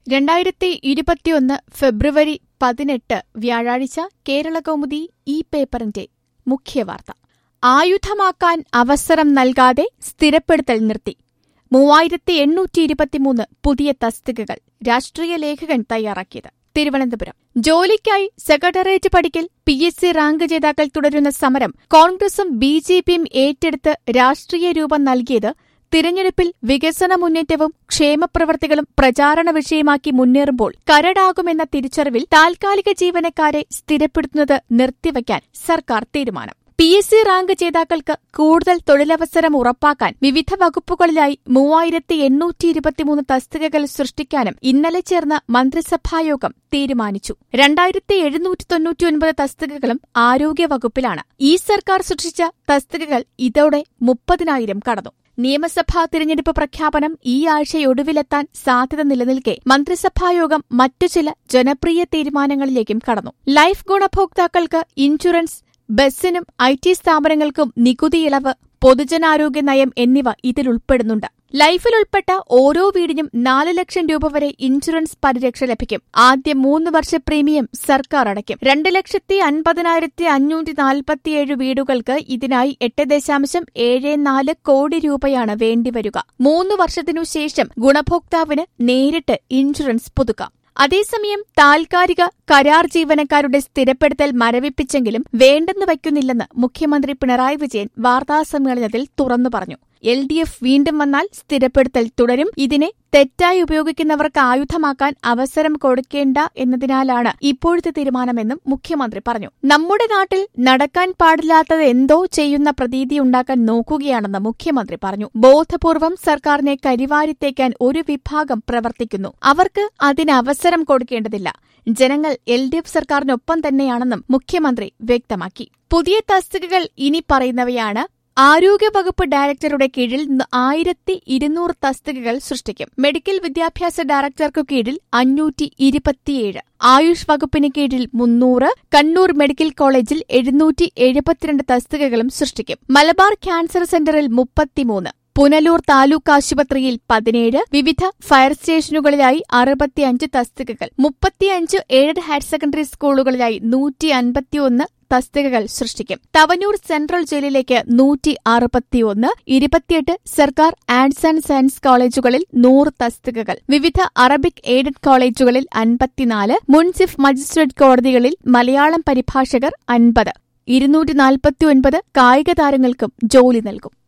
രണ്ടായിരത്തി ഇരുപത്തിയൊന്ന് ഫെബ്രുവരി പതിനെട്ട് വ്യാഴാഴ്ച കേരളകൗമുദി ഈ പേപ്പറിന്റെ മുഖ്യവാർത്ത ആയുധമാക്കാൻ അവസരം നൽകാതെ സ്ഥിരപ്പെടുത്തൽ നിർത്തി മൂവായിരത്തി എണ്ണൂറ്റി ഇരുപത്തിമൂന്ന് പുതിയ തസ്തികകൾ രാഷ്ട്രീയ ലേഖകൻ തയ്യാറാക്കിയത് തിരുവനന്തപുരം ജോലിക്കായി സെക്രട്ടേറിയറ്റ് പടിക്കൽ പി എസ് സി റാങ്ക് ജേതാക്കൾ തുടരുന്ന സമരം കോൺഗ്രസും ബി ജെ പിയും ഏറ്റെടുത്ത് രാഷ്ട്രീയ രൂപം നൽകിയത് തിരഞ്ഞെടുപ്പിൽ വികസന മുന്നേറ്റവും ക്ഷേമപ്രവർത്തികളും പ്രചാരണ വിഷയമാക്കി മുന്നേറുമ്പോൾ കരടാകുമെന്ന തിരിച്ചറിവിൽ താൽക്കാലിക ജീവനക്കാരെ സ്ഥിരപ്പെടുത്തുന്നത് നിർത്തിവയ്ക്കാൻ സർക്കാർ തീരുമാനം പി എസ് സി റാങ്ക് ജേതാക്കൾക്ക് കൂടുതൽ തൊഴിലവസരം ഉറപ്പാക്കാൻ വിവിധ വകുപ്പുകളിലായി മൂവായിരത്തി എണ്ണൂറ്റി ഇരുപത്തിമൂന്ന് തസ്തികകൾ സൃഷ്ടിക്കാനും ഇന്നലെ ചേർന്ന മന്ത്രിസഭായോഗം തീരുമാനിച്ചു രണ്ടായിരത്തി എഴുന്നൂറ്റി തൊണ്ണൂറ്റിയൊൻപത് തസ്തികകളും ആരോഗ്യവകുപ്പിലാണ് ഈ സർക്കാർ സൃഷ്ടിച്ച തസ്തികകൾ ഇതോടെ മുപ്പതിനായിരം കടന്നു നിയമസഭാ തിരഞ്ഞെടുപ്പ് പ്രഖ്യാപനം ഈ ആഴ്ചയൊടുവിലെത്താൻ സാധ്യത നിലനിൽക്കെ മന്ത്രിസഭായോഗം മറ്റു ചില ജനപ്രിയ തീരുമാനങ്ങളിലേക്കും കടന്നു ലൈഫ് ഗുണഭോക്താക്കൾക്ക് ഇൻഷുറൻസ് ബസ്സിനും ഐ ടി സ്ഥാപനങ്ങൾക്കും നികുതി ഇളവ് പൊതുജനാരോഗ്യ നയം എന്നിവ ഇതിലുൾപ്പെടുന്നുണ്ട് ലൈഫിൽ ഉൾപ്പെട്ട ഓരോ വീടിനും നാല് ലക്ഷം രൂപ വരെ ഇൻഷുറൻസ് പരിരക്ഷ ലഭിക്കും ആദ്യ മൂന്ന് വർഷ പ്രീമിയം സർക്കാർ അടയ്ക്കും രണ്ട് ലക്ഷത്തി അൻപതിനായിരത്തി അഞ്ഞൂറ്റി നാൽപ്പത്തിയേഴ് വീടുകൾക്ക് ഇതിനായി എട്ട് ദശാംശം ഏഴ് നാല് കോടി രൂപയാണ് വേണ്ടിവരിക മൂന്ന് വർഷത്തിനു ശേഷം ഗുണഭോക്താവിന് നേരിട്ട് ഇൻഷുറൻസ് പുതുക്കാം അതേസമയം താൽക്കാലിക കരാർ ജീവനക്കാരുടെ സ്ഥിരപ്പെടുത്തൽ മരവിപ്പിച്ചെങ്കിലും വേണ്ടെന്ന് വയ്ക്കുന്നില്ലെന്ന് മുഖ്യമന്ത്രി പിണറായി വിജയൻ വാർത്താസമ്മേളനത്തിൽ തുറന്നു പറഞ്ഞു എൽ ഡി എഫ് വീണ്ടും വന്നാൽ സ്ഥിരപ്പെടുത്തൽ തുടരും ഇതിനെ തെറ്റായി ഉപയോഗിക്കുന്നവർക്ക് ആയുധമാക്കാൻ അവസരം കൊടുക്കേണ്ട എന്നതിനാലാണ് ഇപ്പോഴത്തെ തീരുമാനമെന്നും മുഖ്യമന്ത്രി പറഞ്ഞു നമ്മുടെ നാട്ടിൽ നടക്കാൻ പാടില്ലാത്തത് എന്തോ ചെയ്യുന്ന പ്രതീതി ഉണ്ടാക്കാൻ നോക്കുകയാണെന്ന് മുഖ്യമന്ത്രി പറഞ്ഞു ബോധപൂർവം സർക്കാരിനെ കരിവാരിത്തേക്കാൻ ഒരു വിഭാഗം പ്രവർത്തിക്കുന്നു അവർക്ക് അതിന് അവസരം കൊടുക്കേണ്ടതില്ല ജനങ്ങൾ എൽ ഡി എഫ് സർക്കാരിനൊപ്പം തന്നെയാണെന്നും മുഖ്യമന്ത്രി വ്യക്തമാക്കി പുതിയ തസ്തികകൾ ഇനി പറയുന്നവയാണ് ആരോഗ്യവകുപ്പ് ഡയറക്ടറുടെ കീഴിൽ ആയിരത്തി ഇരുന്നൂറ് തസ്തികകൾ സൃഷ്ടിക്കും മെഡിക്കൽ വിദ്യാഭ്യാസ ഡയറക്ടർക്കു കീഴിൽ അഞ്ഞൂറ്റി ഇരുപത്തിയേഴ് ആയുഷ് വകുപ്പിന് കീഴിൽ മുന്നൂറ് കണ്ണൂർ മെഡിക്കൽ കോളേജിൽ എഴുന്നൂറ്റി എഴുപത്തിരണ്ട് തസ്തികകളും സൃഷ്ടിക്കും മലബാർ ക്യാൻസർ സെന്ററിൽ മുപ്പത്തിമൂന്ന് പുനലൂർ താലൂക്ക് ആശുപത്രിയിൽ പതിനേഴ് വിവിധ ഫയർ സ്റ്റേഷനുകളിലായി അറുപത്തിയഞ്ച് തസ്തികകൾ മുപ്പത്തിയഞ്ച് എയ്ഡഡ് ഹയർ സെക്കൻഡറി സ്കൂളുകളിലായി നൂറ്റി അൻപത്തിയൊന്ന് തസ്തികകൾ സൃഷ്ടിക്കും തവനൂർ സെൻട്രൽ ജയിലിലേക്ക് നൂറ്റി അറുപത്തിയൊന്ന് ഇരുപത്തിയെട്ട് സർക്കാർ ആർട്സ് ആൻഡ് സയൻസ് കോളേജുകളിൽ നൂറ് തസ്തികകൾ വിവിധ അറബിക് എയ്ഡഡ് കോളേജുകളിൽ അൻപത്തിനാല് മുൻസിഫ് മജിസ്ട്രേറ്റ് കോടതികളിൽ മലയാളം പരിഭാഷകർ അൻപത് ഇരുന്നൂറ്റി നാൽപ്പത്തിയൊൻപത് കായിക താരങ്ങൾക്കും ജോലി നൽകും